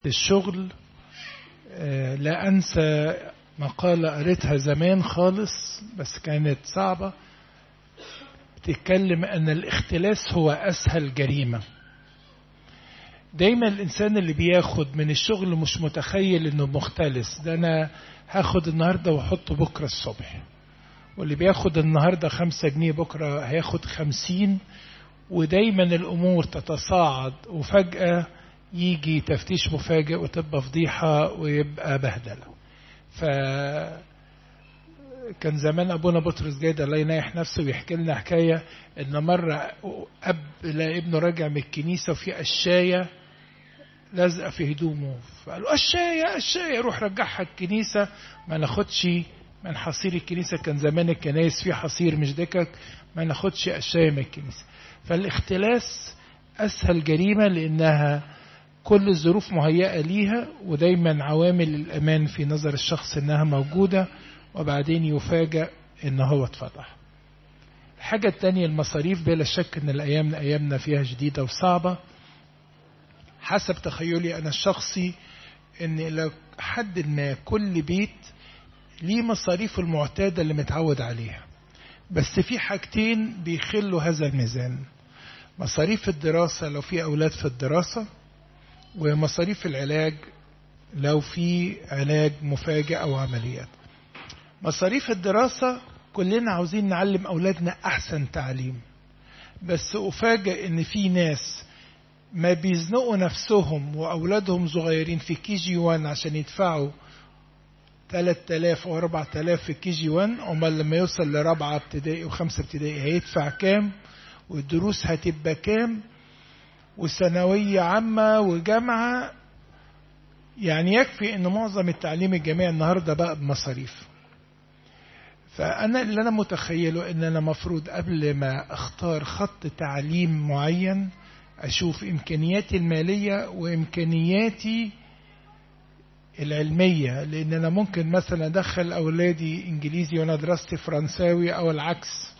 الشغل لا أنسى مقالة قريتها زمان خالص بس كانت صعبة بتتكلم أن الاختلاس هو أسهل جريمة دايما الإنسان اللي بياخد من الشغل مش متخيل أنه مختلس ده أنا هاخد النهاردة وأحطه بكرة الصبح واللي بياخد النهاردة خمسة جنيه بكرة هياخد خمسين ودايما الأمور تتصاعد وفجأة يجي تفتيش مفاجئ وتبقى فضيحة ويبقى بهدلة ف كان زمان ابونا بطرس جاي الله ينايح نفسه ويحكي لنا حكايه ان مره اب لقى ابنه راجع من الكنيسه وفي قشايه لازقه في هدومه فقال له قشايه قشايه روح رجعها الكنيسه ما ناخدش من حصير الكنيسه كان زمان الكنايس فيه حصير مش دكك ما ناخدش قشايه من الكنيسه فالاختلاس اسهل جريمه لانها كل الظروف مهيئة ليها ودايما عوامل الأمان في نظر الشخص إنها موجودة وبعدين يفاجأ إن هو اتفضح الحاجة التانية المصاريف بلا شك إن الأيام من أيامنا فيها جديدة وصعبة حسب تخيلي أنا الشخصي إن إلى حد ما كل بيت ليه مصاريفه المعتادة اللي متعود عليها بس في حاجتين بيخلوا هذا الميزان مصاريف الدراسة لو في أولاد في الدراسة ومصاريف العلاج لو في علاج مفاجئ أو عمليات مصاريف الدراسة كلنا عاوزين نعلم أولادنا أحسن تعليم بس أفاجئ إن في ناس ما بيزنقوا نفسهم وأولادهم صغيرين في كي جي 1 عشان يدفعوا 3000 أو 4000 في كي جي 1 أمال لما يوصل لرابعة ابتدائي وخمسة ابتدائي هيدفع كام والدروس هتبقى كام وثانوية عامة وجامعة يعني يكفي ان معظم التعليم الجامعي النهاردة بقى بمصاريف فأنا اللي أنا متخيله إن أنا مفروض قبل ما أختار خط تعليم معين أشوف إمكانياتي المالية وإمكانياتي العلمية لأن أنا ممكن مثلا أدخل أولادي إنجليزي وأنا دراستي فرنساوي أو العكس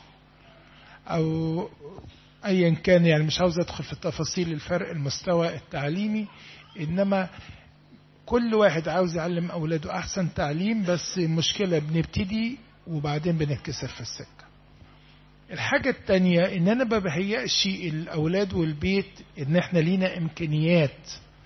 أو ايا كان يعني مش عاوز ادخل في التفاصيل الفرق المستوى التعليمي انما كل واحد عاوز يعلم اولاده احسن تعليم بس المشكله بنبتدي وبعدين بنتكسر في السكه الحاجة التانية ان انا ما بهيئش الاولاد والبيت ان احنا لينا امكانيات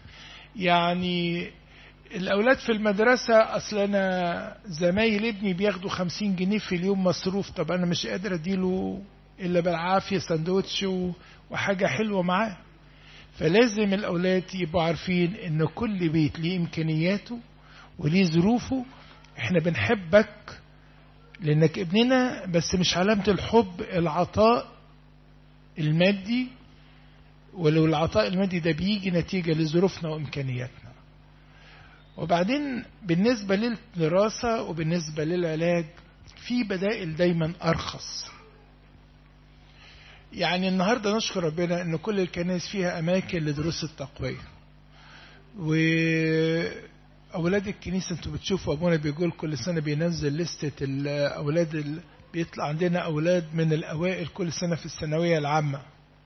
يعني الاولاد في المدرسة اصل انا زمايل ابني بياخدوا خمسين جنيه في اليوم مصروف طب انا مش قادر اديله إلا بالعافية سندوتش وحاجة حلوة معاه فلازم الأولاد يبقوا عارفين إن كل بيت ليه إمكانياته وليه ظروفه إحنا بنحبك لأنك ابننا بس مش علامة الحب العطاء المادي ولو العطاء المادي ده بيجي نتيجة لظروفنا وإمكانياتنا وبعدين بالنسبة للدراسة وبالنسبة للعلاج في بدائل دايما أرخص يعني النهارده نشكر ربنا ان كل الكنائس فيها اماكن لدروس التقويه واولاد الكنيسه انتوا بتشوفوا ابونا بيقول كل سنه بينزل لستة الاولاد اللي بيطلع عندنا اولاد من الاوائل كل سنه في الثانويه العامه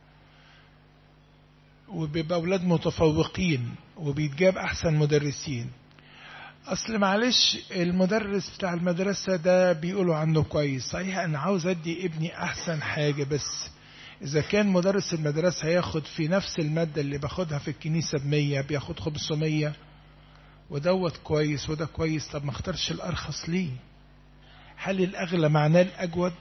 وبيبقى اولاد متفوقين وبيتجاب احسن مدرسين اصل معلش المدرس بتاع المدرسه ده بيقولوا عنه كويس صحيح انا عاوز ادي ابني احسن حاجه بس إذا كان مدرس المدرسة هياخد في نفس المادة اللي باخدها في الكنيسة بمية بياخد خمسمية ودوت كويس وده كويس طب ما اختارش الأرخص ليه هل الأغلى معناه الأجود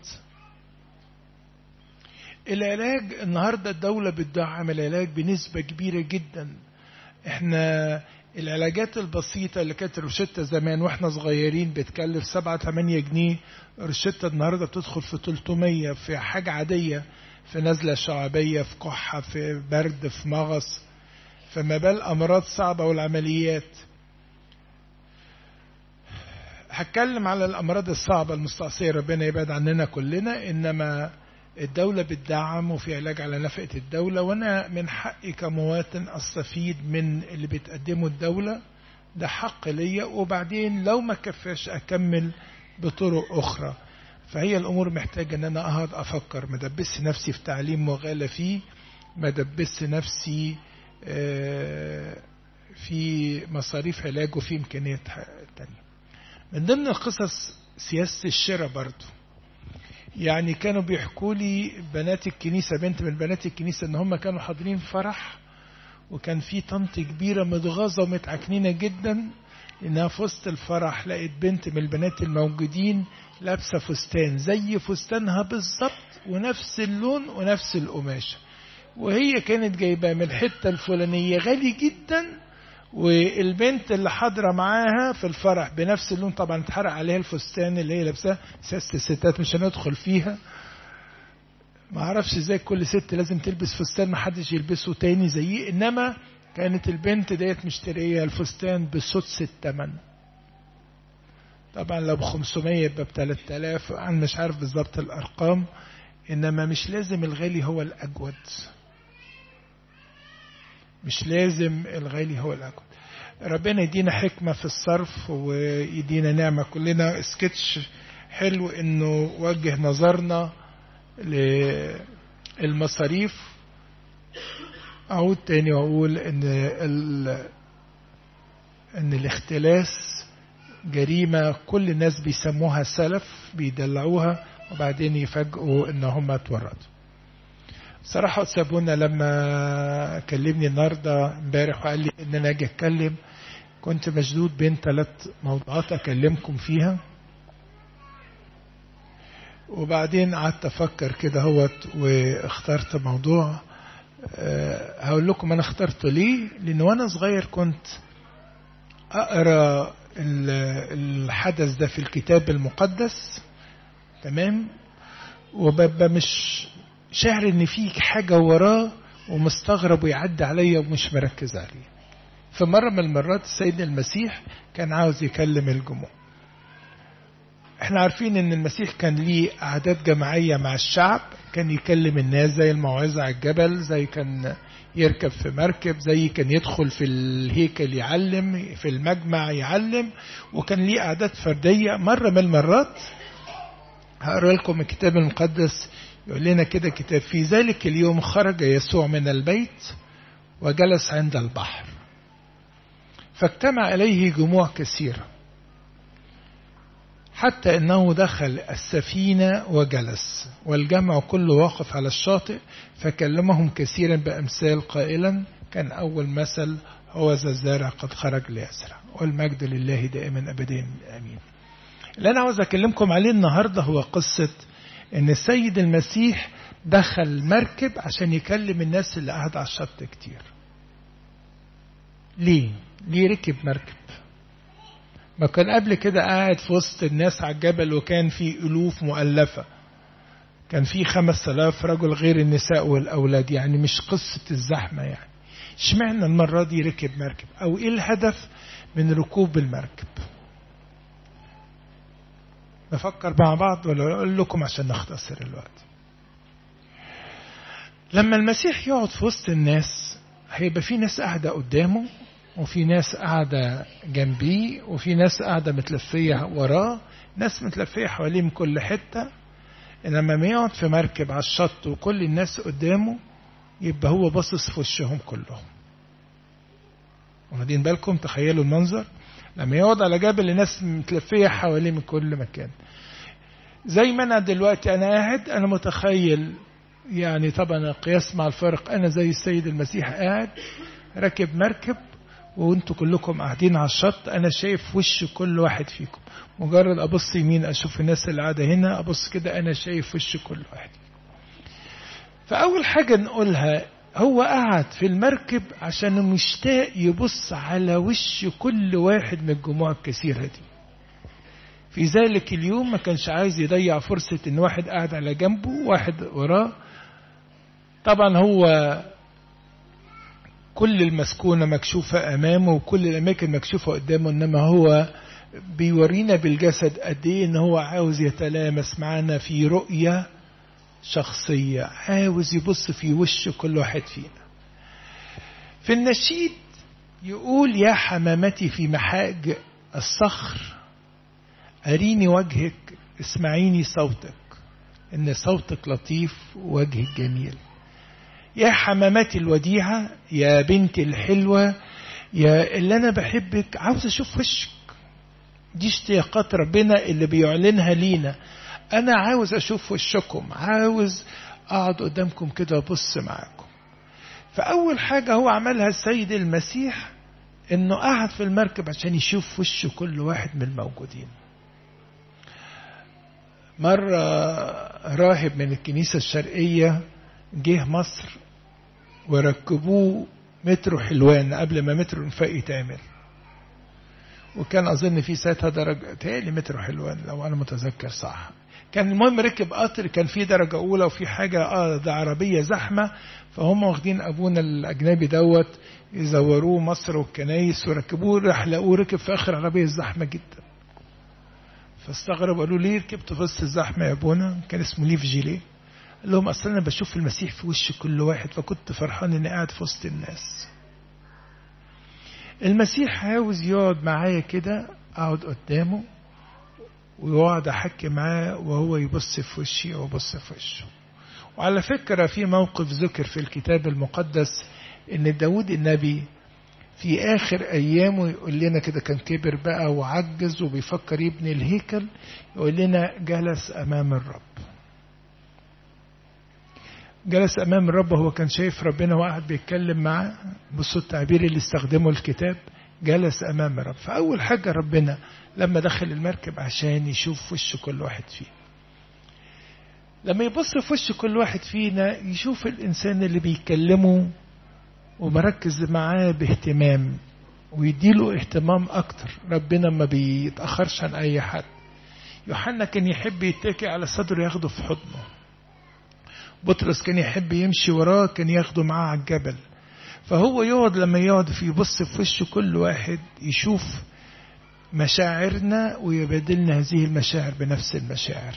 العلاج النهاردة الدولة بتدعم العلاج بنسبة كبيرة جدا احنا العلاجات البسيطة اللي كانت روشتة زمان واحنا صغيرين بتكلف سبعة تمانية جنيه روشتة النهاردة بتدخل في 300 في حاجة عادية في نزلة شعبية في كحة في برد في مغص فما بال أمراض صعبة والعمليات هتكلم على الأمراض الصعبة المستعصية ربنا يبعد عننا كلنا إنما الدولة بتدعم وفي علاج على نفقة الدولة وأنا من حقي كمواطن أستفيد من اللي بتقدمه الدولة ده حق ليا وبعدين لو ما كفاش أكمل بطرق أخرى فهي الأمور محتاجة أن أنا أقعد أفكر ما دبس نفسي في تعليم مغالى فيه ما دبس نفسي في مصاريف علاج وفي إمكانيات تانية من ضمن القصص سياسة الشراء برضو يعني كانوا بيحكوا لي بنات الكنيسة بنت من بنات الكنيسة ان هم كانوا حاضرين فرح وكان في طنط كبيرة متغاظة ومتعكنينة جدا انها في وسط الفرح لقيت بنت من البنات الموجودين لابسة فستان زي فستانها بالظبط ونفس اللون ونفس القماشة وهي كانت جايباه من الحتة الفلانية غالي جدا والبنت اللي حاضرة معاها في الفرح بنفس اللون طبعا اتحرق عليها الفستان اللي هي لابساه سياسة الستات مش هندخل فيها ما اعرفش ازاي كل ست لازم تلبس فستان ما حدش يلبسه تاني زيه انما كانت البنت ديت مشترية الفستان بسدس الثمن طبعا لو ب 500 يبقى ب 3000 انا مش عارف بالظبط الارقام انما مش لازم الغالي هو الاجود مش لازم الغالي هو الأجود ربنا يدينا حكمة في الصرف ويدينا نعمة كلنا سكتش حلو انه وجه نظرنا للمصاريف اعود تاني واقول ان ال... ان الاختلاس جريمة كل الناس بيسموها سلف بيدلعوها وبعدين يفاجئوا ان هم اتورطوا صراحة سابونا لما كلمني النهاردة امبارح وقال لي ان انا اجي اتكلم كنت مشدود بين ثلاث موضوعات اكلمكم فيها وبعدين قعدت افكر كده هوت واخترت موضوع أه هقول لكم انا اخترته ليه لان وانا صغير كنت اقرا الحدث ده في الكتاب المقدس تمام وببقى مش شاعر ان في حاجه وراه ومستغرب ويعدي عليا ومش مركز عليه في مرة من المرات السيد المسيح كان عاوز يكلم الجموع احنا عارفين ان المسيح كان ليه اعداد جماعية مع الشعب كان يكلم الناس زي الموعظة على الجبل زي كان يركب في مركب زي كان يدخل في الهيكل يعلم في المجمع يعلم وكان ليه اعداد فردية مرة من المرات هقرا لكم الكتاب المقدس يقول لنا كده كتاب في ذلك اليوم خرج يسوع من البيت وجلس عند البحر فاجتمع إليه جموع كثيرة حتى أنه دخل السفينة وجلس والجمع كله واقف على الشاطئ فكلمهم كثيرا بأمثال قائلا كان أول مثل هو ذا الزارع قد خرج ليزرع والمجد لله دائما أبدا آمين اللي أنا عاوز أكلمكم عليه النهاردة هو قصة ان السيد المسيح دخل مركب عشان يكلم الناس اللي قاعدة على الشط كتير ليه ليه ركب مركب ما كان قبل كده قاعد في وسط الناس على الجبل وكان في ألوف مؤلفة كان في خمس آلاف رجل غير النساء والأولاد يعني مش قصة الزحمة يعني اشمعنى المرة دي ركب مركب أو إيه الهدف من ركوب المركب نفكر مع بعض ولا أقول لكم عشان نختصر الوقت لما المسيح يقعد في وسط الناس هيبقى في ناس قاعدة قدامه وفي ناس قاعدة جنبيه وفي ناس قاعدة متلفية وراه ناس متلفية حواليه من كل حتة لما يقعد في مركب على الشط وكل الناس قدامه يبقى هو باصص في وشهم كلهم واخدين بالكم تخيلوا المنظر لما يقعد على جبل الناس متلفية حواليه من كل مكان زي ما انا دلوقتي انا قاعد انا متخيل يعني طبعا القياس مع الفرق انا زي السيد المسيح قاعد راكب مركب وانتوا كلكم قاعدين على الشط انا شايف وش كل واحد فيكم مجرد ابص يمين اشوف الناس اللي قاعده هنا ابص كده انا شايف وش كل واحد فاول حاجه نقولها هو قعد في المركب عشان مشتاق يبص على وش كل واحد من الجموع الكثيره دي في ذلك اليوم ما كانش عايز يضيع فرصة ان واحد قاعد على جنبه واحد وراه طبعا هو كل المسكونة مكشوفة أمامه وكل الأماكن مكشوفة قدامه إنما هو بيورينا بالجسد قد إيه إن هو عاوز يتلامس معانا في رؤية شخصية عاوز يبص في وش كل واحد فينا في النشيد يقول يا حمامتي في محاج الصخر أريني وجهك اسمعيني صوتك إن صوتك لطيف ووجهك جميل يا حمامتي الوديعة يا بنتي الحلوة يا اللي انا بحبك عاوز اشوف وشك دي اشتياقات ربنا اللي بيعلنها لينا انا عاوز اشوف وشكم عاوز اقعد قدامكم كده وابص معاكم فاول حاجه هو عملها السيد المسيح انه قعد في المركب عشان يشوف وش كل واحد من الموجودين مرة راهب من الكنيسة الشرقية جه مصر وركبوه مترو حلوان قبل ما مترو انفاق يتعمل وكان اظن في ساعتها درجه تهيألي مترو حلوان لو انا متذكر صح كان المهم ركب قطر كان في درجه اولى وفي حاجه اه ده عربيه زحمه فهم واخدين ابونا الاجنبي دوت يزوروه مصر والكنايس وركبوه راح لقوه ركب في اخر عربيه زحمه جدا فاستغربوا قالوا ليه ركبت في وسط الزحمه يا ابونا كان اسمه ليف جيليه قال لهم اصل انا بشوف المسيح في وش كل واحد فكنت فرحان اني قاعد في وسط الناس المسيح عاوز يقعد معايا كده اقعد قدامه ويقعد احكي معاه وهو يبص في وشي او يبص في وشه وعلى فكرة في موقف ذكر في الكتاب المقدس ان داود النبي في اخر ايامه يقول لنا كده كان كبر بقى وعجز وبيفكر يبني الهيكل يقول لنا جلس امام الرب جلس امام الرب هو كان شايف ربنا وقعد بيتكلم معاه بصوا التعبير اللي استخدمه الكتاب جلس امام الرب فاول حاجه ربنا لما دخل المركب عشان يشوف وش كل واحد فيه لما يبص في وش كل واحد فينا يشوف الانسان اللي بيكلمه ومركز معاه باهتمام ويديله اهتمام اكتر ربنا ما بيتاخرش عن اي حد يوحنا كان يحب يتكي على صدره ياخده في حضنه بطرس كان يحب يمشي وراه كان ياخده معاه على الجبل فهو يقعد لما يقعد في يبص في وش كل واحد يشوف مشاعرنا ويبادلنا هذه المشاعر بنفس المشاعر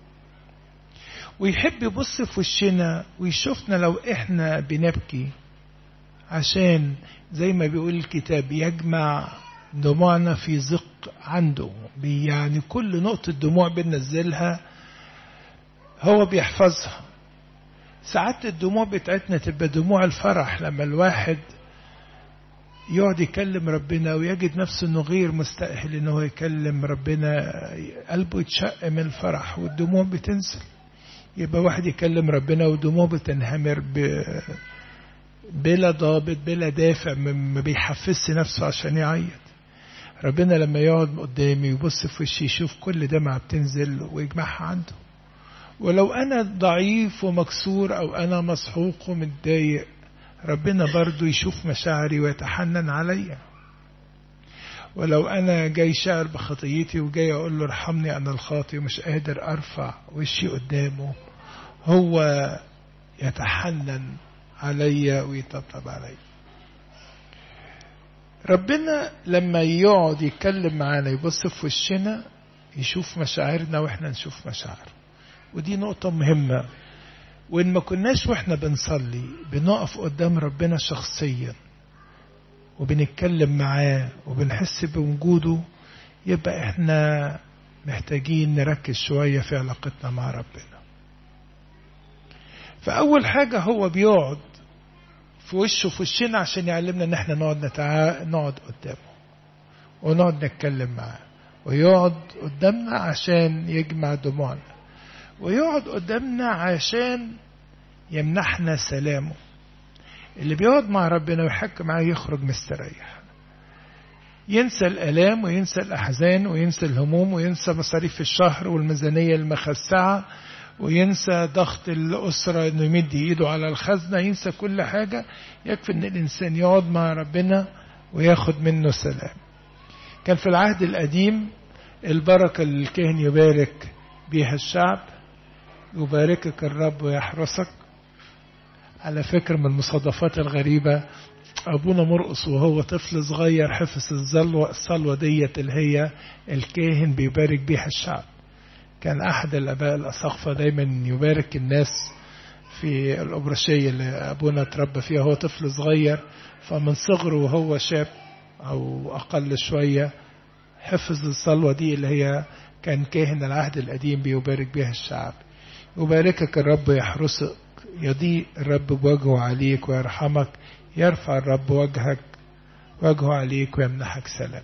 ويحب يبص في وشنا ويشوفنا لو احنا بنبكي عشان زي ما بيقول الكتاب يجمع دموعنا في زق عنده يعني كل نقطة دموع بننزلها هو بيحفظها ساعات الدموع بتاعتنا تبقى دموع الفرح لما الواحد يقعد يكلم ربنا ويجد نفسه انه غير مستأهل انه هو يكلم ربنا قلبه يتشق من الفرح والدموع بتنزل يبقى واحد يكلم ربنا ودموعه بتنهمر ب... بلا ضابط بلا دافع ما بيحفزش نفسه عشان يعيط ربنا لما يقعد قدامي ويبص في وشي يشوف كل دمعة بتنزل ويجمعها عنده ولو أنا ضعيف ومكسور أو أنا مسحوق ومتضايق ربنا برضو يشوف مشاعري ويتحنن عليا ولو أنا جاي شاعر بخطيتي وجاي أقول له ارحمني أنا الخاطي ومش قادر أرفع وشي قدامه هو يتحنن عليا ويطبطب عليا ربنا لما يقعد يتكلم معانا يبص في وشنا يشوف مشاعرنا واحنا نشوف مشاعره ودي نقطة مهمة وإن ما كناش وإحنا بنصلي بنقف قدام ربنا شخصيا وبنتكلم معاه وبنحس بوجوده يبقى إحنا محتاجين نركز شوية في علاقتنا مع ربنا فأول حاجة هو بيقعد في وشه في وشنا عشان يعلمنا إن إحنا نقعد نتع... نقعد قدامه ونقعد نتكلم معاه ويقعد قدامنا عشان يجمع دموعنا ويقعد قدامنا عشان يمنحنا سلامه اللي بيقعد مع ربنا ويحكي معاه يخرج مستريح ينسى الآلام وينسى الأحزان وينسى الهموم وينسى مصاريف الشهر والميزانية المخسعة وينسى ضغط الأسرة إنه يمد إيده على الخزنة ينسى كل حاجة يكفي إن الإنسان يقعد مع ربنا وياخد منه سلام كان في العهد القديم البركة اللي الكاهن يبارك بيها الشعب يباركك الرب ويحرسك على فكرة من المصادفات الغريبة أبونا مرقص وهو طفل صغير حفظ الزلوة الصلوة ديت اللي هي الكاهن بيبارك بيها الشعب كان أحد الآباء الأساقفة دايما يبارك الناس في الأبرشية اللي أبونا اتربى فيها هو طفل صغير فمن صغره وهو شاب أو أقل شوية حفظ الصلوة دي اللي هي كان كاهن العهد القديم بيبارك بها الشعب يباركك الرب يحرسك يضيء الرب بوجهه عليك ويرحمك يرفع الرب وجهك وجهه عليك ويمنحك سلام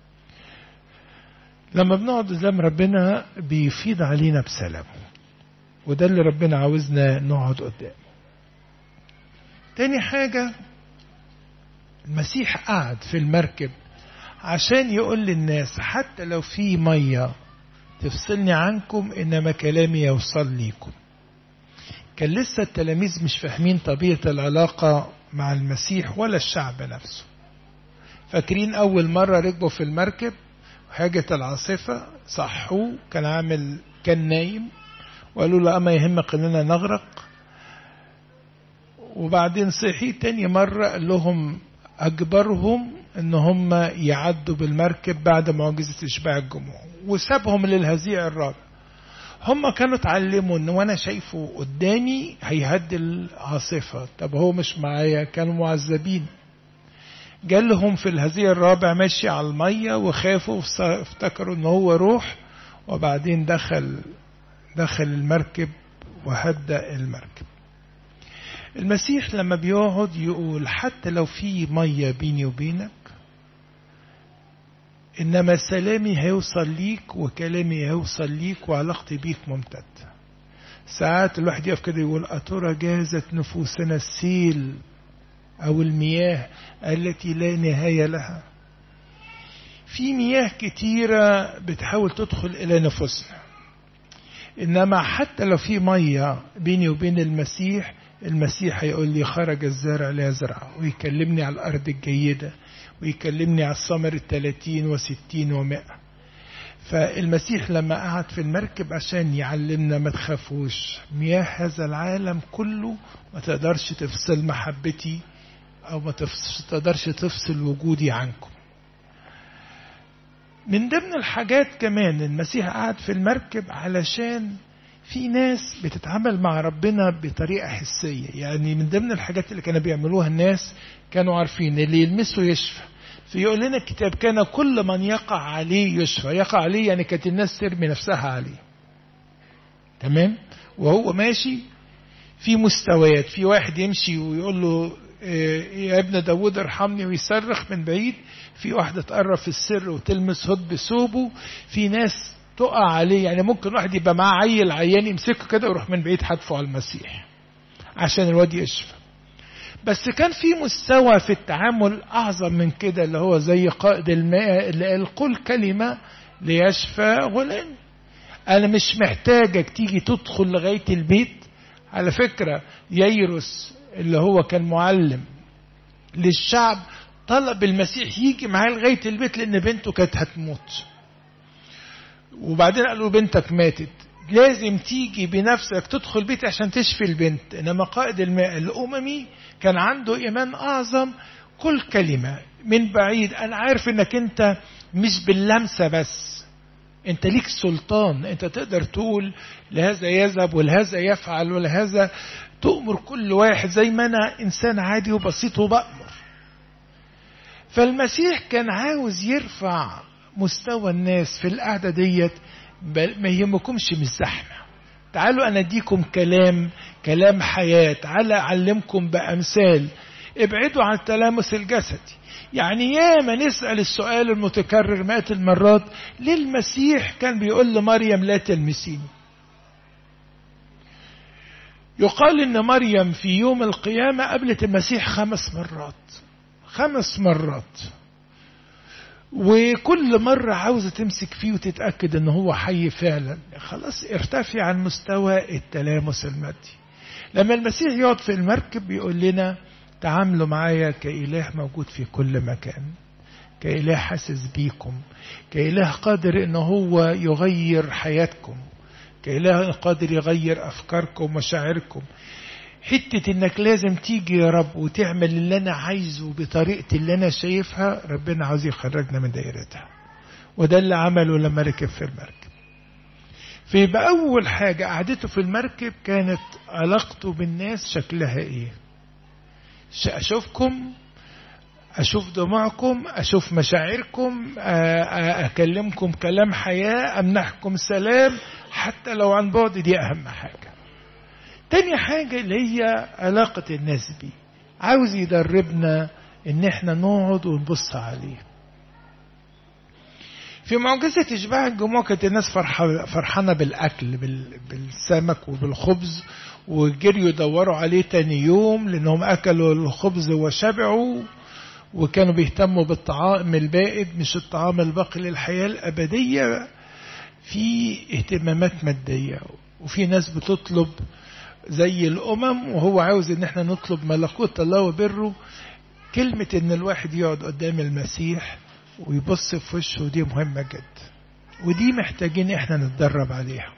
لما بنقعد قدام ربنا بيفيض علينا بسلامه وده اللي ربنا عاوزنا نقعد قدامه تاني حاجة المسيح قعد في المركب عشان يقول للناس حتى لو في مية تفصلني عنكم إنما كلامي يوصل ليكم كان لسه التلاميذ مش فاهمين طبيعة العلاقة مع المسيح ولا الشعب نفسه فاكرين أول مرة ركبوا في المركب حاجة العاصفة صحوه كان عامل كان نايم وقالوا له أما يهمك إننا نغرق وبعدين صحي تاني مرة قال لهم أجبرهم إن هم يعدوا بالمركب بعد معجزة إشباع الجموع وسابهم للهزيع الرابع هم كانوا اتعلموا ان وانا شايفه قدامي هيهدي العاصفة طب هو مش معايا كانوا معذبين جالهم في الهزيع الرابع ماشي على المية وخافوا افتكروا ان هو روح وبعدين دخل دخل المركب وهدأ المركب المسيح لما بيقعد يقول حتى لو في مية بيني وبينك إنما سلامي هيوصل ليك وكلامي هيوصل ليك وعلاقتي بيك ممتدة ساعات الواحد يقف كده يقول أترى جازت نفوسنا السيل أو المياه التي لا نهاية لها في مياه كتيرة بتحاول تدخل إلى نفوسنا إنما حتى لو في مية بيني وبين المسيح المسيح هيقول لي خرج الزارع ليزرع ويكلمني على الأرض الجيدة ويكلمني على الثمر الثلاثين وستين ومائة فالمسيح لما قعد في المركب عشان يعلمنا ما تخافوش مياه هذا العالم كله ما تقدرش تفصل محبتي أو ما تقدرش تفصل وجودي عنكم من ضمن الحاجات كمان المسيح قعد في المركب علشان في ناس بتتعامل مع ربنا بطريقة حسية يعني من ضمن الحاجات اللي كانوا بيعملوها الناس كانوا عارفين اللي يلمسه يشفى فيقول لنا الكتاب كان كل من يقع عليه يشفى يقع عليه يعني كانت الناس ترمي نفسها عليه تمام وهو ماشي في مستويات في واحد يمشي ويقول له يا ابن داود ارحمني ويصرخ من بعيد في واحدة تقرب في السر وتلمس هد بثوبه في ناس تقع عليه يعني ممكن واحد يبقى معاه عيل عيان يمسكه كده ويروح من بعيد حدفه على المسيح عشان الواد يشفى بس كان في مستوى في التعامل أعظم من كده اللي هو زي قائد الماء اللي قال قل كلمة ليشفى غلام أنا مش محتاجك تيجي تدخل لغاية البيت على فكرة ييروس اللي هو كان معلم للشعب طلب المسيح يجي معاه لغاية البيت لأن بنته كانت هتموت وبعدين قالوا بنتك ماتت لازم تيجي بنفسك تدخل بيت عشان تشفي البنت انما قائد الماء الاممي كان عنده ايمان اعظم كل كلمة من بعيد انا عارف انك انت مش باللمسة بس انت ليك سلطان انت تقدر تقول لهذا يذهب ولهذا يفعل ولهذا تؤمر كل واحد زي ما انا انسان عادي وبسيط وبأمر فالمسيح كان عاوز يرفع مستوى الناس في القعدة ديت ما يهمكمش من الزحمة تعالوا أنا أديكم كلام كلام حياة تعالى أعلمكم بأمثال ابعدوا عن التلامس الجسدي يعني ياما نسأل السؤال المتكرر مئات المرات ليه المسيح كان بيقول لمريم لا تلمسيني يقال ان مريم في يوم القيامة قابلت المسيح خمس مرات خمس مرات وكل مرة عاوزة تمسك فيه وتتأكد ان هو حي فعلا خلاص ارتفع عن مستوى التلامس المادي لما المسيح يقعد في المركب بيقول لنا تعاملوا معايا كإله موجود في كل مكان كإله حاسس بيكم كإله قادر ان هو يغير حياتكم كإله قادر يغير أفكاركم ومشاعركم حتة انك لازم تيجي يا رب وتعمل اللي انا عايزه بطريقتي اللي انا شايفها ربنا عاوز يخرجنا من دايرتها وده اللي عمله لما ركب في المركب فيبقى اول حاجة قعدته في المركب كانت علاقته بالناس شكلها ايه اشوفكم اشوف دموعكم اشوف مشاعركم اكلمكم كلام حياة امنحكم سلام حتى لو عن بعد دي اهم حاجة تاني حاجة اللي هي علاقة الناس بيه عاوز يدربنا ان احنا نقعد ونبص عليه في معجزة إشباع الجموع كانت الناس فرحانة بالأكل بالسمك وبالخبز وجريوا يدوروا عليه تاني يوم لأنهم أكلوا الخبز وشبعوا وكانوا بيهتموا بالطعام البائد مش الطعام الباقي للحياة الأبدية في اهتمامات مادية وفي ناس بتطلب زي الأمم وهو عاوز إن احنا نطلب ملكوت الله وبره كلمة إن الواحد يقعد قدام المسيح ويبص في وشه دي مهمة جدا ودي محتاجين احنا نتدرب عليها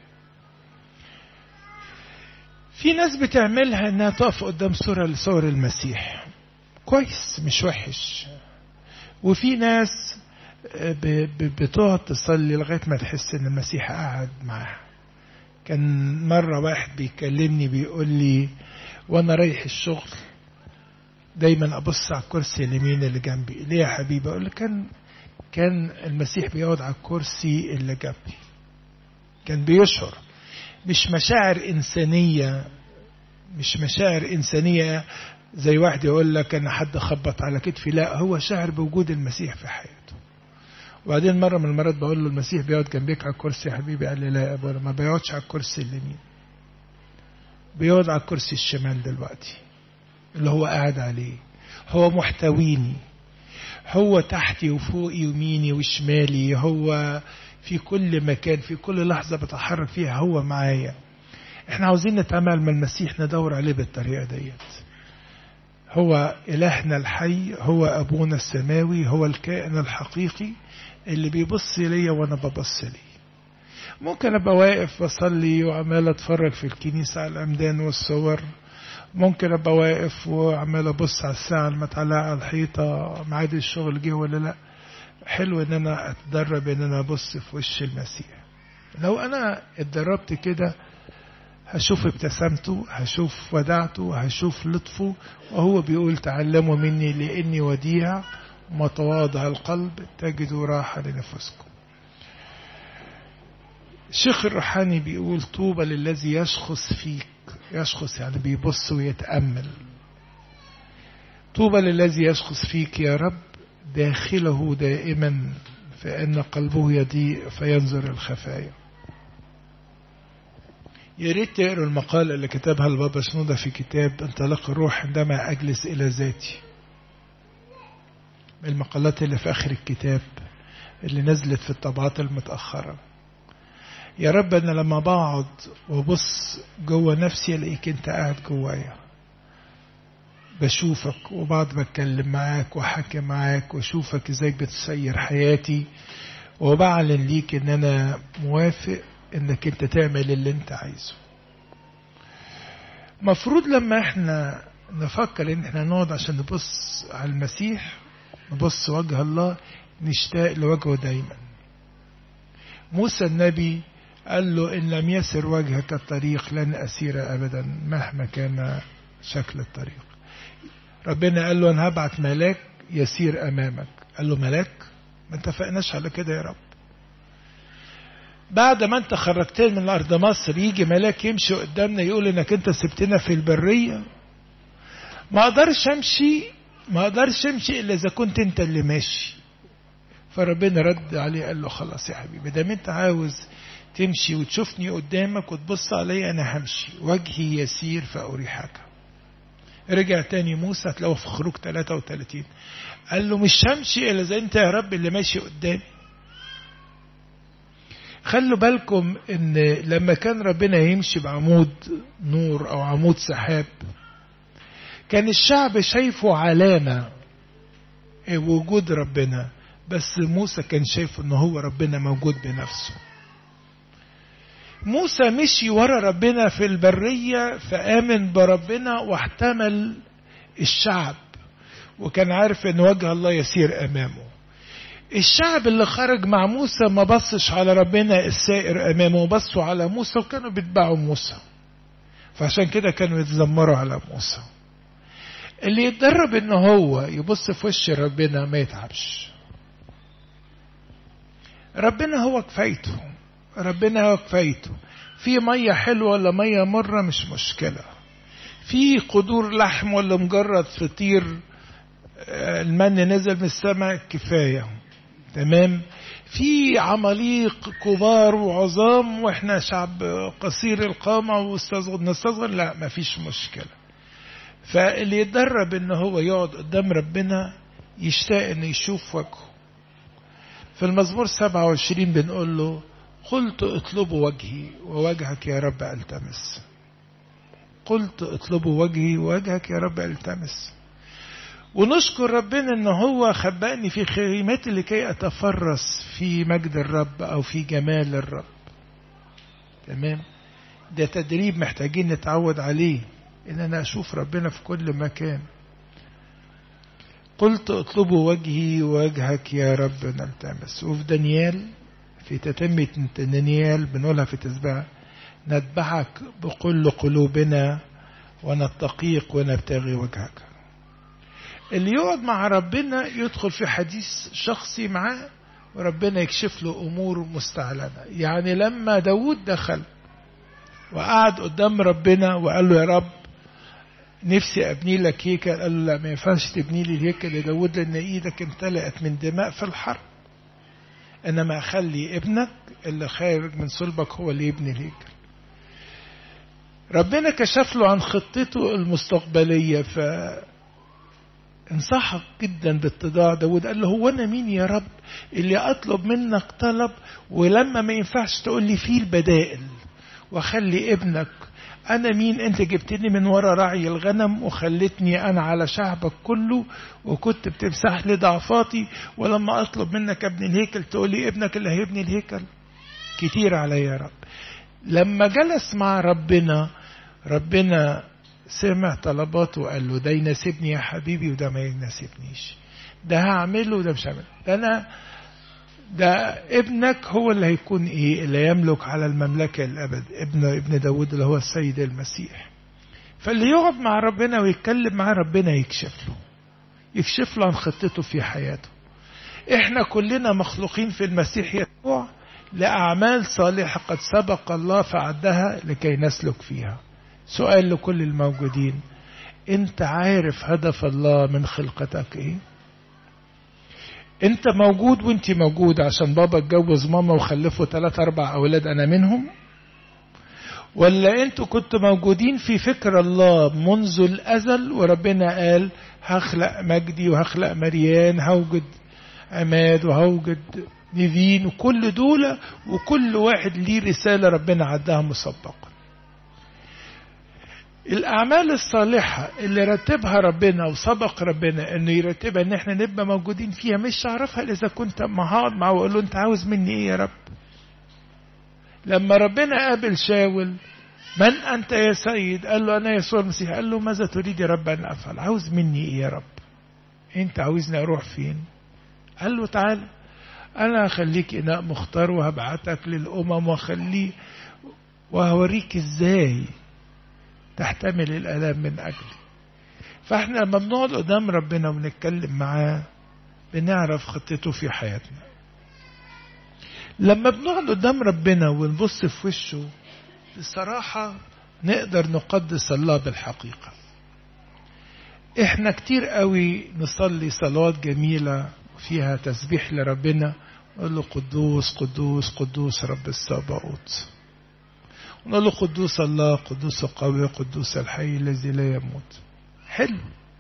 في ناس بتعملها انها تقف قدام صورة لصور المسيح كويس مش وحش وفي ناس بتقعد تصلي لغاية ما تحس ان المسيح قاعد معاها كان مرة واحد بيكلمني بيقول لي وانا رايح الشغل دايما ابص على الكرسي اليمين اللي جنبي ليه يا حبيبي اقول له كان كان المسيح بيقعد على الكرسي اللي جنبي كان بيشعر مش مشاعر إنسانية مش مشاعر إنسانية زي واحد يقول لك أنا حد خبط على كتفي لا هو شاعر بوجود المسيح في حياته وبعدين مرة من المرات بقول له المسيح بيقعد جنبك على الكرسي يا حبيبي قال لي لا يا أبونا ما بيقعدش على الكرسي اليمين بيقعد على الكرسي الشمال دلوقتي اللي هو قاعد عليه هو محتويني هو تحتي وفوقي يميني وشمالي هو في كل مكان في كل لحظة بتحرك فيها هو معايا احنا عاوزين نتعامل مع المسيح ندور عليه بالطريقة ديت هو إلهنا الحي هو أبونا السماوي هو الكائن الحقيقي اللي بيبص ليا وأنا ببص ليه ممكن أبقى واقف بصلي وعمال أتفرج في الكنيسة على الأمدان والصور ممكن ابقى واقف وعمال ابص على الساعه المتعلقه على الحيطه ميعاد الشغل جه ولا لا حلو ان انا اتدرب ان انا ابص في وش المسيح لو انا اتدربت كده هشوف ابتسامته هشوف ودعته هشوف لطفه وهو بيقول تعلموا مني لاني وديع متواضع القلب تجدوا راحه لنفسكم الشيخ الروحاني بيقول طوبى للذي يشخص فيك يشخص يعني بيبص ويتأمل طوبى للذي يشخص فيك يا رب داخله دائما فإن قلبه يضيء فينظر الخفايا يا ريت تقروا المقالة اللي كتبها البابا شنودة في كتاب انطلاق الروح عندما أجلس إلى ذاتي من المقالات اللي في آخر الكتاب اللي نزلت في الطبعات المتأخرة يا رب أنا لما بقعد وبص جوه نفسي ألاقيك أنت قاعد جوايا بشوفك وبعد بتكلم معاك وحكي معاك واشوفك ازاي بتسير حياتي وبعلن ليك ان انا موافق انك انت تعمل اللي انت عايزه مفروض لما احنا نفكر ان احنا نقعد عشان نبص على المسيح نبص وجه الله نشتاق لوجهه دايما موسى النبي قال له إن لم يسر وجهك الطريق لن أسير أبدا مهما كان شكل الطريق ربنا قال له أنا هبعت ملاك يسير أمامك قال له ملاك ما اتفقناش على كده يا رب بعد ما انت خرجتنا من أرض مصر يجي ملاك يمشي قدامنا يقول انك انت سبتنا في البرية ما اقدرش امشي ما اقدرش امشي الا اذا كنت انت اللي ماشي فربنا رد عليه قال له خلاص يا حبيبي دام انت عاوز تمشي وتشوفني قدامك وتبص علي انا همشي وجهي يسير فاريحك رجع تاني موسى تلاقوه في خروج 33 قال له مش همشي الا اذا انت يا رب اللي ماشي قدامي خلوا بالكم ان لما كان ربنا يمشي بعمود نور او عمود سحاب كان الشعب شايفه علامة وجود ربنا بس موسى كان شايف ان هو ربنا موجود بنفسه موسى مشي ورا ربنا في البرية فآمن بربنا واحتمل الشعب وكان عارف ان وجه الله يسير امامه الشعب اللي خرج مع موسى ما بصش على ربنا السائر امامه بصوا على موسى وكانوا بيتبعوا موسى فعشان كده كانوا يتذمروا على موسى اللي يتدرب ان هو يبص في وش ربنا ما يتعبش ربنا هو كفايته ربنا هو كفايته في مية حلوة ولا مية مرة مش مشكلة في قدور لحم ولا مجرد فطير المن نزل من السماء كفاية تمام في عماليق كبار وعظام واحنا شعب قصير القامة ونستصغر لا ما فيش مشكلة فاللي يتدرب ان هو يقعد قدام ربنا يشتاق ان يشوف وجهه في المزمور 27 بنقول له قلت اطلبوا وجهي ووجهك يا رب التمس قلت اطلبوا وجهي ووجهك يا رب التمس ونشكر ربنا ان هو خبأني في خيمتي لكي اتفرس في مجد الرب او في جمال الرب تمام ده تدريب محتاجين نتعود عليه ان انا اشوف ربنا في كل مكان قلت اطلبوا وجهي ووجهك يا رب نلتمس وفي دانيال في تتمة دانيال بنقولها في تسبيح نتبعك بكل قلوبنا ونتقيك ونبتغي وجهك اللي يقعد مع ربنا يدخل في حديث شخصي معاه وربنا يكشف له أمور مستعلنة يعني لما داود دخل وقعد قدام ربنا وقال له يا رب نفسي ابني لك هيكل قال له لا ما ينفعش تبني لي الهيكل يا داود لان ايدك امتلأت من دماء في الحرب انما اخلي ابنك اللي خارج من صلبك هو اللي يبني الهيكل ربنا كشف له عن خطته المستقبلية ف انصحك جدا باتضاع داود قال له هو انا مين يا رب اللي اطلب منك طلب ولما ما ينفعش تقول لي فيه البدائل واخلي ابنك انا مين انت جبتني من ورا رعي الغنم وخلتني انا على شعبك كله وكنت بتمسح لي ضعفاتي ولما اطلب منك ابن الهيكل تقول لي ابنك اللي هيبني الهيكل كتير عليا يا رب لما جلس مع ربنا ربنا سمع طلباته وقال له ده يناسبني يا حبيبي وده ما يناسبنيش ده هعمله وده مش هعمله ده انا ده ابنك هو اللي هيكون ايه اللي يملك على المملكة الابد ابن ابن داود اللي هو السيد المسيح فاللي يقعد مع ربنا ويتكلم مع ربنا يكشف له يكشف له عن خطته في حياته احنا كلنا مخلوقين في المسيح يسوع لأعمال صالحة قد سبق الله فعدها لكي نسلك فيها سؤال لكل الموجودين انت عارف هدف الله من خلقتك ايه انت موجود وانت موجود عشان بابا اتجوز ماما وخلفوا ثلاثة اربع اولاد انا منهم ولا انتوا كنتوا موجودين في فكر الله منذ الازل وربنا قال هخلق مجدي وهخلق مريان هوجد عماد وهوجد نيفين وكل دول وكل واحد ليه رسالة ربنا عدها مسبقا الأعمال الصالحة اللي رتبها ربنا وسبق ربنا إنه يرتبها إن إحنا نبقى موجودين فيها مش هعرفها إذا كنت هقعد معه وأقول له أنت عاوز مني إيه يا رب؟ لما ربنا قابل شاول من أنت يا سيد؟ قال له أنا يسوع المسيح قال له ماذا تريد يا رب أن أفعل؟ عاوز مني إيه يا رب؟ أنت عاوزني أروح فين؟ قال له تعالى أنا هخليك إناء مختار وهبعتك للأمم وأخليه وهوريك إزاي تحتمل الآلام من أجلي فإحنا لما بنقعد قدام ربنا ونتكلم معاه بنعرف خطته في حياتنا لما بنقعد قدام ربنا ونبص في وشه بصراحة نقدر نقدس الله بالحقيقة احنا كتير قوي نصلي صلوات جميلة فيها تسبيح لربنا نقول له قدوس قدوس قدوس رب السباوت ونقول له قدوس الله قدوس القوي قدوس الحي الذي لا يموت حلو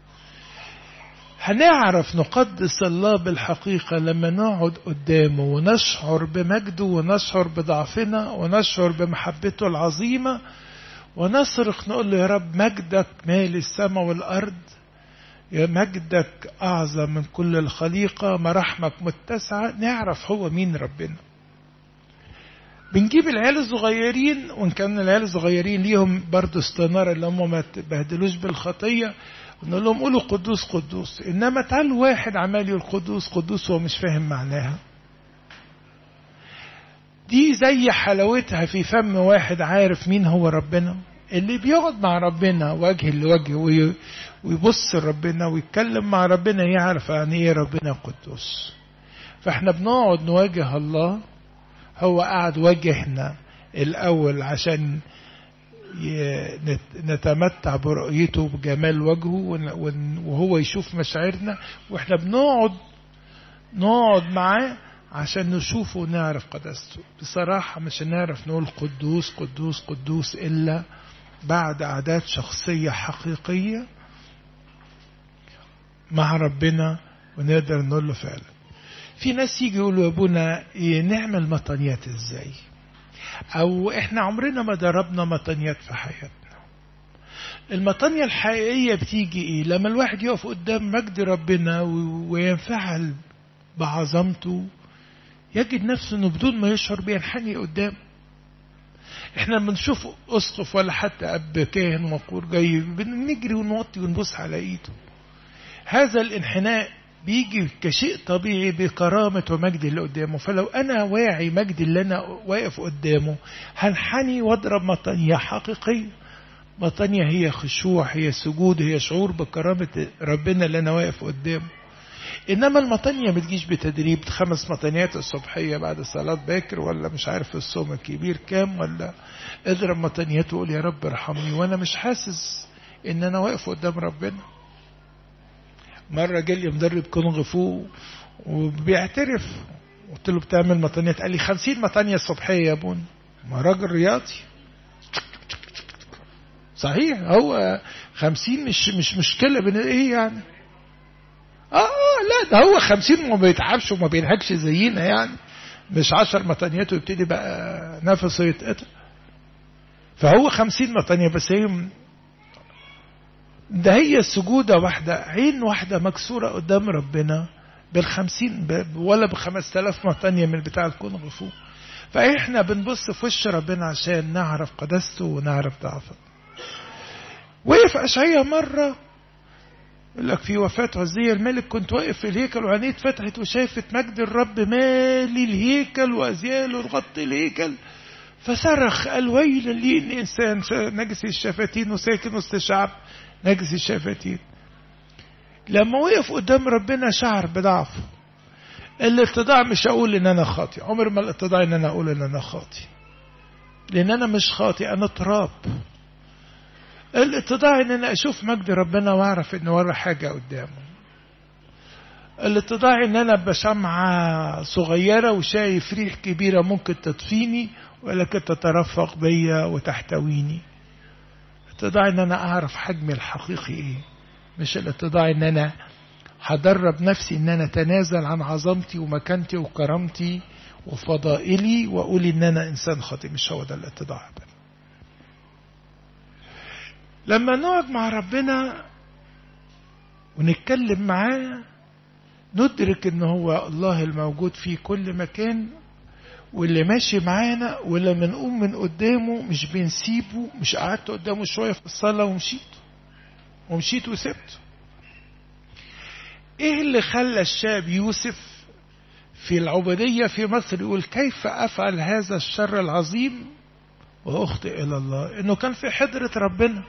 هنعرف نقدس الله بالحقيقة لما نقعد قدامه ونشعر بمجده ونشعر بضعفنا ونشعر بمحبته العظيمة ونصرخ نقول له يا رب مجدك مال السماء والأرض يا مجدك أعظم من كل الخليقة مراحمك متسعة نعرف هو مين ربنا بنجيب العيال الصغيرين وان كان العيال الصغيرين ليهم برضه استنارة اللي هم ما تبهدلوش بالخطية ونقول لهم قولوا قدوس قدوس انما تعال واحد عمال يقول قدوس قدوس وهو مش فاهم معناها دي زي حلاوتها في فم واحد عارف مين هو ربنا اللي بيقعد مع ربنا وجه لوجه ويبص لربنا ويتكلم مع ربنا يعرف يعني ايه ربنا قدوس فاحنا بنقعد نواجه الله هو قعد واجهنا الأول عشان نتمتع برؤيته بجمال وجهه وهو يشوف مشاعرنا واحنا بنقعد نقعد معاه عشان نشوفه ونعرف قداسته بصراحة مش هنعرف نقول قدوس قدوس قدوس إلا بعد أعداد شخصية حقيقية مع ربنا ونقدر نقول له فعلا في ناس يجي يقولوا يا ابونا إيه نعمل مطنيات ازاي او احنا عمرنا ما ضربنا مطنيات في حياتنا المطنية الحقيقية بتيجي ايه لما الواحد يقف قدام مجد ربنا وينفعل بعظمته يجد نفسه انه بدون ما يشعر بينحني قدامه احنا بنشوف اسقف ولا حتى اب كاهن وقور جاي بنجري ونوطي ونبص على ايده هذا الانحناء بيجي كشيء طبيعي بكرامة ومجد اللي قدامه فلو أنا واعي مجد اللي أنا واقف قدامه هنحني واضرب مطنية حقيقية مطنية هي خشوع هي سجود هي شعور بكرامة ربنا اللي أنا واقف قدامه إنما المطنية ما تجيش بتدريب خمس مطنيات الصبحية بعد صلاة باكر ولا مش عارف الصوم الكبير كام ولا اضرب مطنيات وقول يا رب ارحمني وأنا مش حاسس إن أنا واقف قدام ربنا مرة جالي مدرب كونغ فو وبيعترف قلت له بتعمل مطانيات قال لي خمسين مطانية الصبحية يا بون ما راجل رياضي صحيح هو خمسين مش مش مشكلة بين ايه يعني اه لا ده هو خمسين وما بيتعبش وما بينهكش زينا يعني مش عشر مطانيات ويبتدي بقى نفسه يتقطع فهو خمسين مطانية بس هي ده هي سجودة واحدة عين واحدة مكسورة قدام ربنا بالخمسين ولا بخمس تلاف مطانية من بتاع الكون فوق فإحنا بنبص في وش ربنا عشان نعرف قدسته ونعرف ضعفه وقف أشعية مرة يقول لك في وفاة عزية الملك كنت واقف في الهيكل وعينيه اتفتحت وشافت مجد الرب مالي الهيكل وأزياله تغطي الهيكل فصرخ قال ويل لي إن إنسان نجس الشفتين وساكن وسط شعب نجس الشفتين لما وقف قدام ربنا شعر بضعفه الاتضاع مش هقول ان انا خاطي عمر ما الاتضاع ان انا اقول ان انا خاطي لان انا مش خاطي انا تراب الاتضاع ان انا اشوف مجد ربنا واعرف ان ورا حاجه قدامه الاتضاع ان انا بشمعة صغيرة وشايف ريح كبيرة ممكن تطفيني ولكن تترفق بيا وتحتويني الاتضاع ان انا اعرف حجمي الحقيقي ايه مش الاتضاع ان انا هدرب نفسي ان انا اتنازل عن عظمتي ومكانتي وكرامتي وفضائلي واقول ان انا انسان خاطئ مش هو ده الاتضاع ابدا لما نقعد مع ربنا ونتكلم معاه ندرك ان هو الله الموجود في كل مكان واللي ماشي معانا ولما نقوم من قدامه مش بنسيبه مش قعدت قدامه شوية في الصلاة ومشيت ومشيت وسبته ايه اللي خلى الشاب يوسف في العبودية في مصر يقول كيف أفعل هذا الشر العظيم وأخطئ إلى الله إنه كان في حضرة ربنا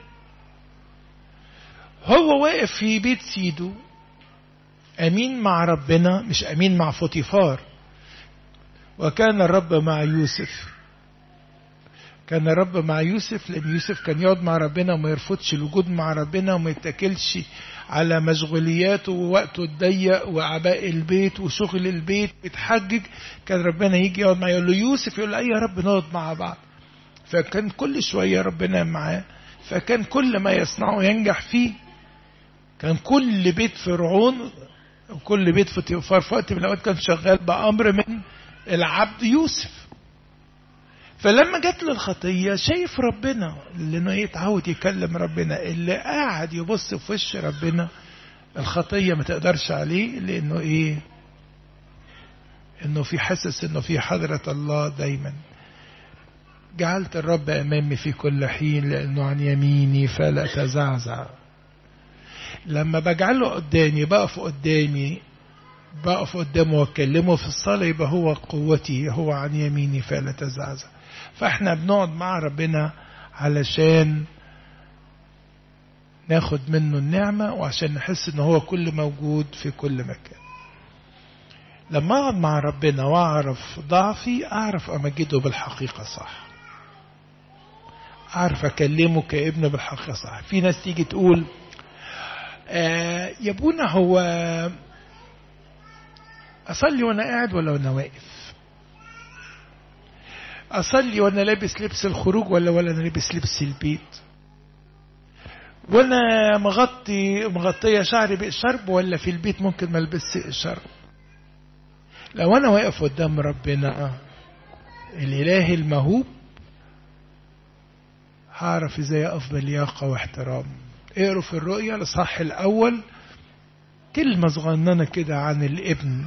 هو واقف في بيت سيده أمين مع ربنا مش أمين مع فوتيفار وكان الرب مع يوسف كان الرب مع يوسف لأن يوسف كان يقعد مع ربنا وما يرفضش الوجود مع ربنا وما يتكلش على مشغولياته ووقته الضيق وعباء البيت وشغل البيت بيتحجج كان ربنا يجي يقعد معاه يقول له يوسف يقول له أي يا رب نقعد مع بعض فكان كل شوية ربنا معاه فكان كل ما يصنعه ينجح فيه كان كل بيت فرعون وكل بيت فوتيفار في وقت من الأوقات كان شغال بأمر من العبد يوسف فلما جت له الخطية شايف ربنا لأنه يتعود يكلم ربنا اللي قاعد يبص في وش ربنا الخطية ما تقدرش عليه لأنه إيه إنه في حاسس إنه في حضرة الله دايما جعلت الرب أمامي في كل حين لأنه عن يميني فلا تزعزع لما بجعله قدامي بقف قدامي بقف قدامه واكلمه في الصلاة يبقى هو قوتي هو عن يميني فلا تزعزع فاحنا بنقعد مع ربنا علشان ناخد منه النعمة وعشان نحس ان هو كل موجود في كل مكان لما اقعد مع ربنا واعرف ضعفي اعرف امجده بالحقيقة صح عارف اكلمه كابن بالحق صح في ناس تيجي تقول آه يا ابونا هو اصلي وانا قاعد ولا وانا واقف اصلي وانا لابس لبس الخروج ولا ولا انا لابس لبس البيت وانا مغطي مغطيه شعري بشرب ولا في البيت ممكن ما البسش شرب لو انا واقف قدام ربنا الاله المهوب هعرف ازاي اقف بلياقه واحترام اقروا في الرؤيا الاصحاح الاول كلمه صغننه كده عن الابن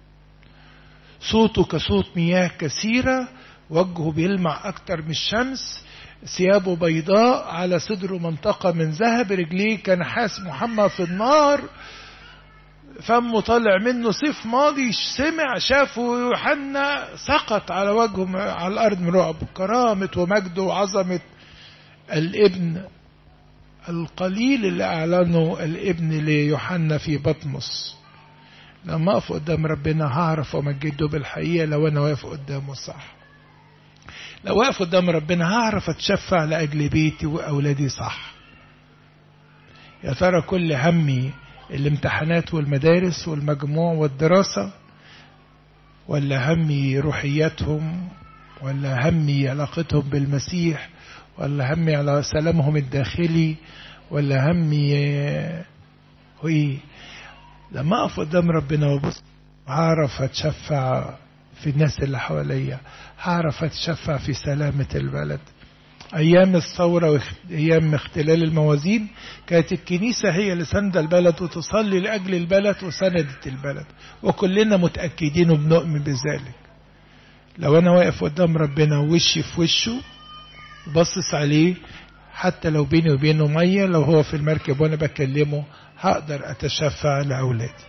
صوته كصوت مياه كثيره وجهه بيلمع اكتر من الشمس ثيابه بيضاء على صدره منطقة من ذهب رجليه كنحاس محمى في النار فمه طالع منه صيف ماضي سمع شافه يوحنا سقط على وجهه على الأرض من رعب كرامة ومجد وعظمة الابن القليل اللي أعلنه الابن ليوحنا في بطمس لما أقف قدام ربنا هعرف ومجده بالحقيقة لو أنا واقف قدامه صح لو واقف قدام ربنا هعرف اتشفع لأجل بيتي وأولادي صح يا ترى كل همي الامتحانات والمدارس والمجموع والدراسة ولا همي روحياتهم ولا همي علاقتهم بالمسيح ولا همي على سلامهم الداخلي ولا همي هو ايه لما اقف قدام ربنا وبص هعرف اتشفع في الناس اللي حواليا هعرف اتشفع في سلامة البلد أيام الثورة وأيام اختلال الموازين كانت الكنيسة هي اللي سند البلد وتصلي لأجل البلد وسندت البلد وكلنا متأكدين وبنؤمن بذلك لو أنا واقف قدام ربنا وشي في وشه باصص عليه حتى لو بيني وبينه مية لو هو في المركب وأنا بكلمه هقدر أتشفع لأولادي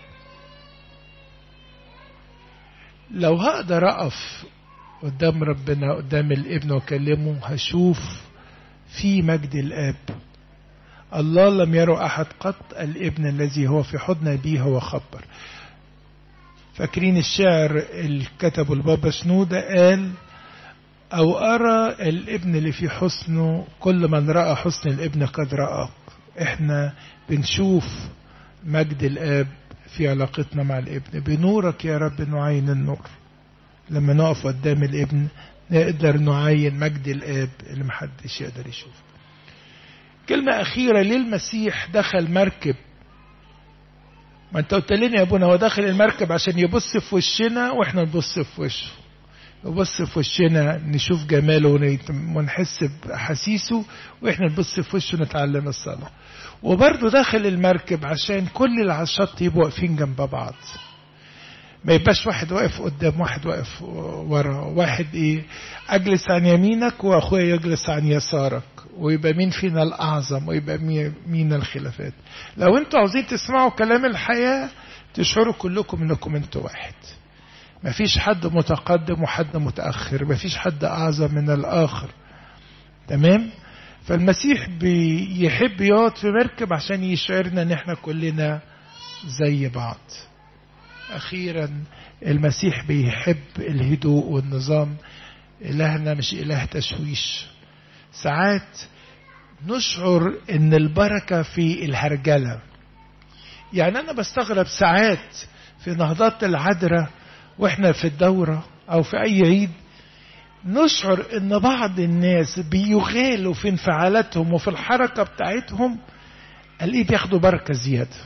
لو هقدر أقف قدام ربنا قدام الابن وأكلمه هشوف في مجد الآب الله لم يرى أحد قط الابن الذي هو في حضن أبيه هو خبر فاكرين الشعر اللي كتبه البابا شنودة قال أو أرى الابن اللي في حسنه كل من رأى حسن الابن قد رآك احنا بنشوف مجد الآب في علاقتنا مع الابن بنورك يا رب نعين النور لما نقف قدام الابن نقدر نعين مجد الآب اللي محدش يقدر يشوفه كلمة أخيرة ليه المسيح دخل مركب ما انت قلت لنا يا ابونا هو داخل المركب عشان يبص في وشنا واحنا نبص في وشه يبص في وشنا نشوف جماله ونحس بأحاسيسه واحنا نبص في وشه نتعلم الصلاة وبرضه داخل المركب عشان كل اللي على الشط يبقوا واقفين جنب بعض ما يبقاش واحد واقف قدام واحد واقف ورا واحد ايه اجلس عن يمينك واخويا يجلس عن يسارك ويبقى مين فينا الاعظم ويبقى مين الخلافات لو انتوا عاوزين تسمعوا كلام الحياة تشعروا كلكم انكم انتوا واحد مفيش حد متقدم وحد متأخر مفيش حد اعظم من الاخر تمام فالمسيح بيحب يقعد في مركب عشان يشعرنا ان احنا كلنا زي بعض أخيرا المسيح بيحب الهدوء والنظام إلهنا مش إله تشويش ساعات نشعر إن البركة في الهرجلة يعني أنا بستغرب ساعات في نهضات العذراء وإحنا في الدورة أو في أي عيد نشعر إن بعض الناس بيغالوا في انفعالاتهم وفي الحركة بتاعتهم الاقيه بياخدوا بركة زيادة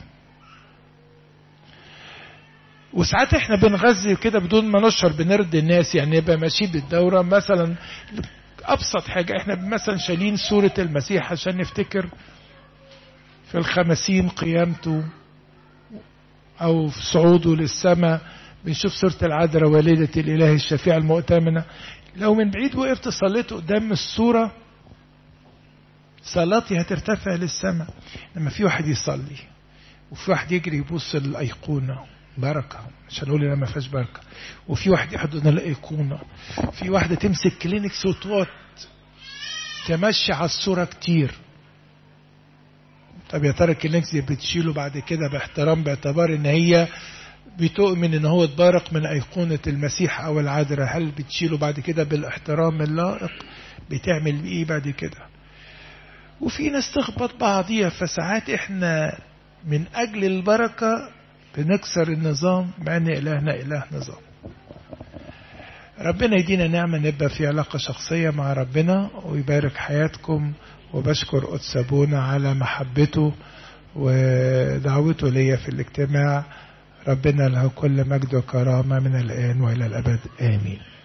وساعات احنا بنغذي كده بدون ما نشعر بنرضي الناس يعني نبقى ماشيين بالدورة مثلا أبسط حاجة احنا مثلا شايلين صورة المسيح عشان نفتكر في الخمسين قيامته أو في صعوده للسماء بنشوف صورة العذراء والدة الإله الشفيع المؤتمنة لو من بعيد وقفت صليت قدام الصورة صلاتي هترتفع للسماء لما في واحد يصلي وفي واحد يجري يبص للأيقونة بركة مش هنقول انها ما فيهاش بركة وفي واحد يحضن الأيقونة في واحدة تمسك كلينكس وتقعد تمشي على الصورة كتير طب يا ترى الكلينكس دي بتشيله بعد كده باحترام باعتبار ان هي بتؤمن ان هو اتبارك من أيقونة المسيح او العذراء هل بتشيله بعد كده بالاحترام اللائق بتعمل ايه بعد كده وفي ناس تخبط بعضيها فساعات احنا من اجل البركة بنكسر النظام مع ان الهنا اله نظام ربنا يدينا نعمة نبقى في علاقة شخصية مع ربنا ويبارك حياتكم وبشكر قدس أبونا على محبته ودعوته ليا في الاجتماع ربنا له كل مجد وكرامة من الآن وإلى الأبد آمين